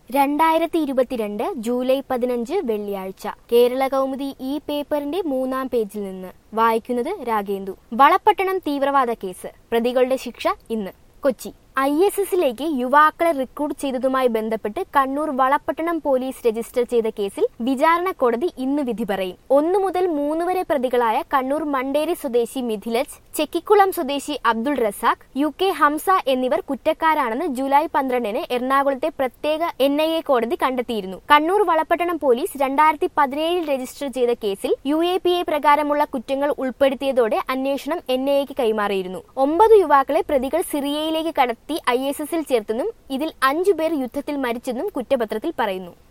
രണ്ടായിരത്തി ഇരുപത്തിരണ്ട് ജൂലൈ പതിനഞ്ച് വെള്ളിയാഴ്ച കേരള കൗമുദി ഈ പേപ്പറിന്റെ മൂന്നാം പേജിൽ നിന്ന് വായിക്കുന്നത് രാഗേന്ദു വളപ്പട്ടണം തീവ്രവാദ കേസ് പ്രതികളുടെ ശിക്ഷ ഇന്ന് കൊച്ചി ഐ എസ് എസിലേക്ക് യുവാക്കളെ റിക്രൂട്ട് ചെയ്തതുമായി ബന്ധപ്പെട്ട് കണ്ണൂർ വളപ്പട്ടണം പോലീസ് രജിസ്റ്റർ ചെയ്ത കേസിൽ വിചാരണ കോടതി ഇന്ന് വിധി പറയും ഒന്നു മുതൽ മൂന്ന് വരെ പ്രതികളായ കണ്ണൂർ മണ്ടേരി സ്വദേശി മിഥിലജ് ചെക്കിക്കുളം സ്വദേശി അബ്ദുൾ റസാഖ് യു കെ ഹംസ എന്നിവർ കുറ്റക്കാരാണെന്ന് ജൂലൈ പന്ത്രണ്ടിന് എറണാകുളത്തെ പ്രത്യേക എൻ ഐ എ കോടതി കണ്ടെത്തിയിരുന്നു കണ്ണൂർ വളപ്പട്ടണം പോലീസ് രണ്ടായിരത്തി പതിനേഴിൽ രജിസ്റ്റർ ചെയ്ത കേസിൽ യു എ പി എ പ്രകാരമുള്ള കുറ്റങ്ങൾ ഉൾപ്പെടുത്തിയതോടെ അന്വേഷണം എൻ ഐ എക്ക് കൈമാറിയിരുന്നു ഒമ്പത് യുവാക്കളെ പ്രതികൾ സിറിയയിലേക്ക് കടത്തി ഐ എസ് എസിൽ ചേർത്തെന്നും ഇതിൽ അഞ്ചുപേർ യുദ്ധത്തിൽ മരിച്ചെന്നും കുറ്റപത്രത്തിൽ പറയുന്നു